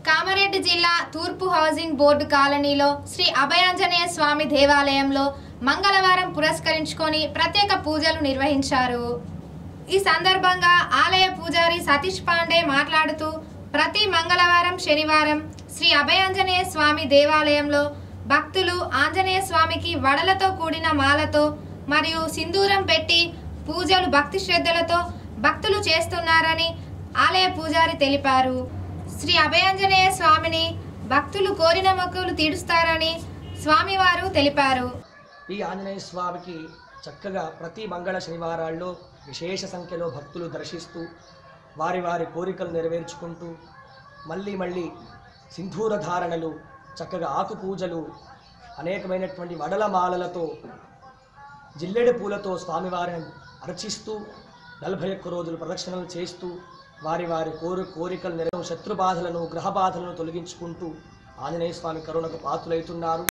కామారెడ్డి జిల్లా తూర్పు housing board కాలనీలో శ్రీ అభయాంజనేయ స్వామి దేవాలయంలో మంగళవారం పురస్కరించుకొని ప్రత్యేక పూజలు నిర్వహించారు ఈ సందర్భంగా ఆలయ పూజారి సతీష్ పాండే మాట్లాడుతూ ప్రతి మంగళవారం శనివారం శ్రీ అభయాంజనేయ స్వామి దేవాలయంలో భక్తులు ఆంజనేయ స్వామికి వడలతో కూడిన మాలతో మరియు సింధూరం పెట్టి పూజలు భక్తి శ్రద్ధలతో భక్తులు చేస్తున్నారని ఆలయ పూజారి తెలిపారు శ్రీ అభయాంజనేయ స్వామిని భక్తులు కోరిన మొక్కులు తీరుస్తారని స్వామివారు తెలిపారు ఈ ఆంజనేయ స్వామికి చక్కగా ప్రతి మంగళ శనివారాల్లో విశేష సంఖ్యలో భక్తులు దర్శిస్తూ వారి వారి కోరికలు నెరవేర్చుకుంటూ మళ్ళీ మళ్ళీ సింధూర ధారణలు చక్కగా ఆకు పూజలు అనేకమైనటువంటి వడల మాలలతో జిల్లెడు పూలతో స్వామివారిని అర్చిస్తూ నలభై ఒక్క రోజులు ప్రదక్షిణలు చేస్తూ వారి వారి కోరు కోరికలు నెరవేరు శత్రు బాధలను గ్రహ బాధలను తొలగించుకుంటూ ఆంజనేయ స్వామి కరుణకు పాత్రులవుతున్నారు